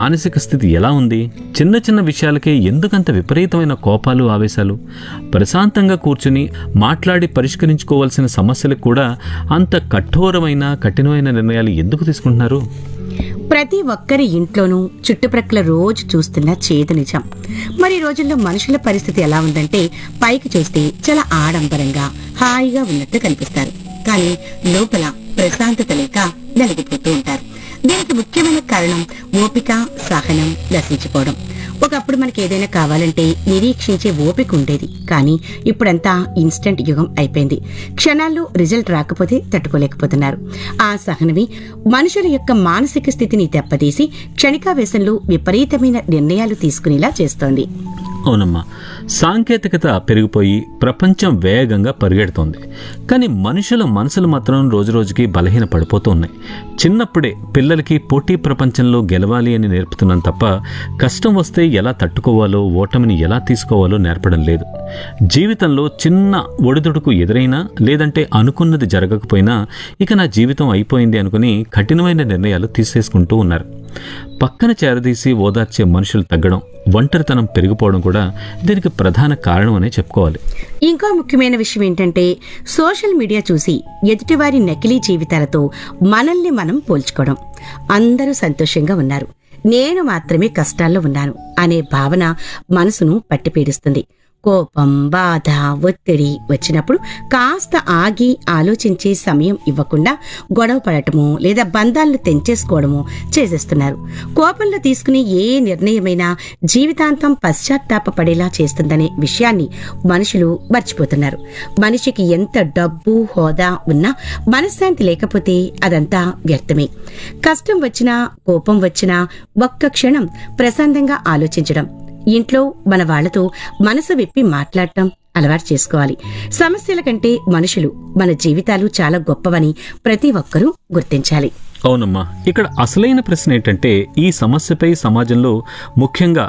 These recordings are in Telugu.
మానసిక స్థితి ఎలా ఉంది చిన్న చిన్న విషయాలకే ఎందుకంత విపరీతమైన కోపాలు ఆవేశాలు ప్రశాంతంగా కూర్చుని మాట్లాడి పరిష్కరించుకోవాల్సిన సమస్యలకు కూడా అంత కఠోరమైన కఠినమైన నిర్ణయాలు ఎందుకు తీసుకుంటున్నారు ప్రతి ఒక్కరి ఇంట్లోనూ చుట్టుప్రక్కల రోజు చూస్తున్న చేదు నిజం మరి ఈ రోజుల్లో మనుషుల పరిస్థితి ఎలా ఉందంటే పైకి చూస్తే చాలా ఆడంబరంగా హాయిగా ఉన్నట్టు కనిపిస్తారు కానీ లోపల ప్రశాంతత లేక నలిగిపోతూ ఉంటారు దీనికి ముఖ్యమైన కారణం ఓపిక సహనం నశించిపోవడం ఒకప్పుడు మనకి ఏదైనా కావాలంటే నిరీక్షించే ఓపిక ఉండేది కానీ ఇప్పుడంతా ఇన్స్టంట్ యుగం అయిపోయింది క్షణాల్లో రిజల్ట్ రాకపోతే తట్టుకోలేకపోతున్నారు ఆ సహనమే మనుషుల యొక్క మానసిక స్థితిని దెబ్బతీసి క్షణికావేశంలో విపరీతమైన నిర్ణయాలు తీసుకునేలా చేస్తోంది అవునమ్మా సాంకేతికత పెరిగిపోయి ప్రపంచం వేగంగా పరిగెడుతోంది కానీ మనుషుల మనసులు మాత్రం రోజురోజుకి బలహీన పడిపోతూ ఉన్నాయి చిన్నప్పుడే పిల్లలకి పోటీ ప్రపంచంలో గెలవాలి అని నేర్పుతున్నాం తప్ప కష్టం వస్తే ఎలా తట్టుకోవాలో ఓటమిని ఎలా తీసుకోవాలో నేర్పడం లేదు జీవితంలో చిన్న ఒడిదుడుకు ఎదురైనా లేదంటే అనుకున్నది జరగకపోయినా ఇక నా జీవితం అయిపోయింది అనుకుని కఠినమైన నిర్ణయాలు తీసేసుకుంటూ ఉన్నారు పక్కన చేరదీసి ఓదార్చే మనుషులు తగ్గడం ఒంటరితనం పెరిగిపోవడం కూడా దీనికి ప్రధాన కారణం అనే చెప్పుకోవాలి ఇంకా ముఖ్యమైన విషయం ఏంటంటే సోషల్ మీడియా చూసి ఎదుటివారి నకిలీ జీవితాలతో మనల్ని మనం పోల్చుకోవడం అందరూ సంతోషంగా ఉన్నారు నేను మాత్రమే కష్టాల్లో ఉన్నాను అనే భావన మనసును పట్టి పీడిస్తుంది కోపం బాధ ఒత్తిడి వచ్చినప్పుడు కాస్త ఆగి ఆలోచించే సమయం ఇవ్వకుండా గొడవ పడటము లేదా బంధాలను తెంచేసుకోవడము చేసేస్తున్నారు కోపంలో తీసుకునే ఏ నిర్ణయమైనా జీవితాంతం పశ్చాత్తాపపడేలా చేస్తుందనే విషయాన్ని మనుషులు మర్చిపోతున్నారు మనిషికి ఎంత డబ్బు హోదా ఉన్నా మనశ్శాంతి లేకపోతే అదంతా వ్యర్థమే కష్టం వచ్చినా కోపం వచ్చినా ఒక్క క్షణం ప్రశాంతంగా ఆలోచించడం ఇంట్లో మన వాళ్లతో మనసు విప్పి మాట్లాడటం అలవాటు చేసుకోవాలి సమస్యల కంటే మనుషులు మన జీవితాలు చాలా గొప్పవని ప్రతి ఒక్కరూ గుర్తించాలి అవునమ్మా ఇక్కడ అసలైన ప్రశ్న ఏంటంటే ఈ సమస్యపై సమాజంలో ముఖ్యంగా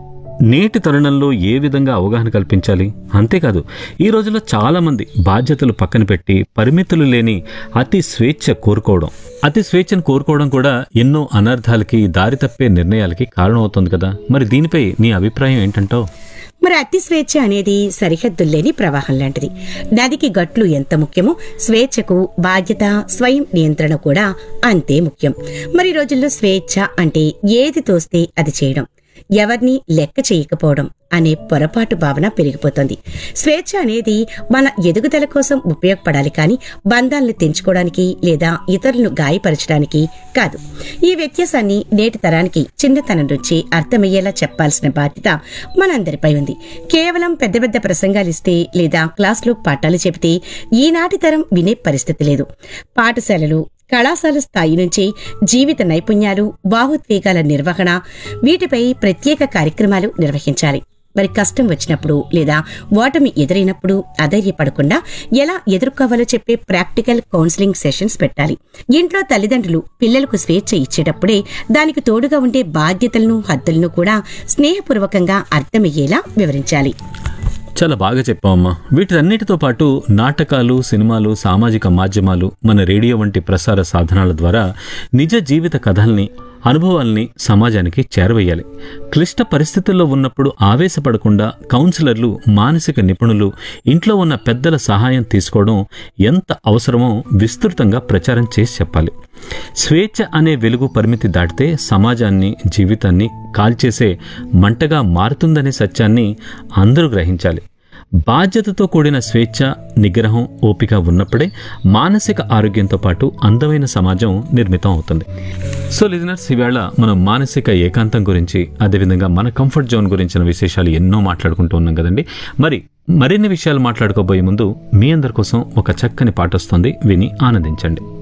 నేటి తరుణంలో ఏ విధంగా అవగాహన కల్పించాలి అంతేకాదు ఈ రోజుల్లో చాలామంది బాధ్యతలు పక్కన పెట్టి పరిమితులు లేని అతి స్వేచ్ఛ కోరుకోవడం అతి స్వేచ్ఛను కోరుకోవడం కూడా ఎన్నో అనర్థాలకి దారి తప్పే నిర్ణయాలకి కారణమవుతుంది కదా మరి దీనిపై నీ అభిప్రాయం ఏంటంటావు మరి అతి స్వేచ్ఛ అనేది సరిహద్దులు లేని ప్రవాహం లాంటిది నదికి గట్లు ఎంత ముఖ్యమో స్వేచ్ఛకు బాధ్యత స్వయం నియంత్రణ కూడా అంతే ముఖ్యం మరి ఈ రోజుల్లో స్వేచ్ఛ అంటే ఏది తోస్తే అది చేయడం ఎవరిని లెక్క చేయకపోవడం అనే పొరపాటు భావన పెరిగిపోతుంది స్వేచ్ఛ అనేది మన ఎదుగుదల కోసం ఉపయోగపడాలి కానీ బంధాలను తెంచుకోవడానికి లేదా ఇతరులను గాయపరచడానికి కాదు ఈ వ్యత్యాసాన్ని నేటి తరానికి చిన్నతనం నుంచి అర్థమయ్యేలా చెప్పాల్సిన బాధ్యత మనందరిపై ఉంది కేవలం పెద్ద పెద్ద ప్రసంగాలు ఇస్తే లేదా క్లాసులో పాఠాలు చెబితే ఈనాటి తరం వినే పరిస్థితి లేదు పాఠశాలలు కళాశాల స్థాయి నుంచి జీవిత నైపుణ్యాలు భావోద్వేగాల నిర్వహణ వీటిపై ప్రత్యేక కార్యక్రమాలు నిర్వహించాలి మరి కష్టం వచ్చినప్పుడు లేదా ఓటమి ఎదురైనప్పుడు అధైర్యపడకుండా ఎలా ఎదుర్కోవాలో చెప్పే ప్రాక్టికల్ కౌన్సిలింగ్ సెషన్స్ పెట్టాలి ఇంట్లో తల్లిదండ్రులు పిల్లలకు స్వేచ్ఛ ఇచ్చేటప్పుడే దానికి తోడుగా ఉండే బాధ్యతలను హద్దులను కూడా స్నేహపూర్వకంగా అర్థమయ్యేలా వివరించాలి చాలా బాగా చెప్పావమ్మా వీటన్నిటితో పాటు నాటకాలు సినిమాలు సామాజిక మాధ్యమాలు మన రేడియో వంటి ప్రసార సాధనాల ద్వారా నిజ జీవిత కథల్ని అనుభవాల్ని సమాజానికి చేరవేయాలి క్లిష్ట పరిస్థితుల్లో ఉన్నప్పుడు ఆవేశపడకుండా కౌన్సిలర్లు మానసిక నిపుణులు ఇంట్లో ఉన్న పెద్దల సహాయం తీసుకోవడం ఎంత అవసరమో విస్తృతంగా ప్రచారం చేసి చెప్పాలి స్వేచ్ఛ అనే వెలుగు పరిమితి దాటితే సమాజాన్ని జీవితాన్ని కాల్చేసే మంటగా మారుతుందనే సత్యాన్ని అందరూ గ్రహించాలి బాధ్యతతో కూడిన స్వేచ్ఛ నిగ్రహం ఓపిక ఉన్నప్పుడే మానసిక ఆరోగ్యంతో పాటు అందమైన సమాజం నిర్మితం అవుతుంది సో లిజనర్స్ ఈవేళ మనం మానసిక ఏకాంతం గురించి అదేవిధంగా మన కంఫర్ట్ జోన్ గురించిన విశేషాలు ఎన్నో మాట్లాడుకుంటూ ఉన్నాం కదండి మరి మరిన్ని విషయాలు మాట్లాడుకోబోయే ముందు మీ అందరి కోసం ఒక చక్కని పాట వస్తుంది విని ఆనందించండి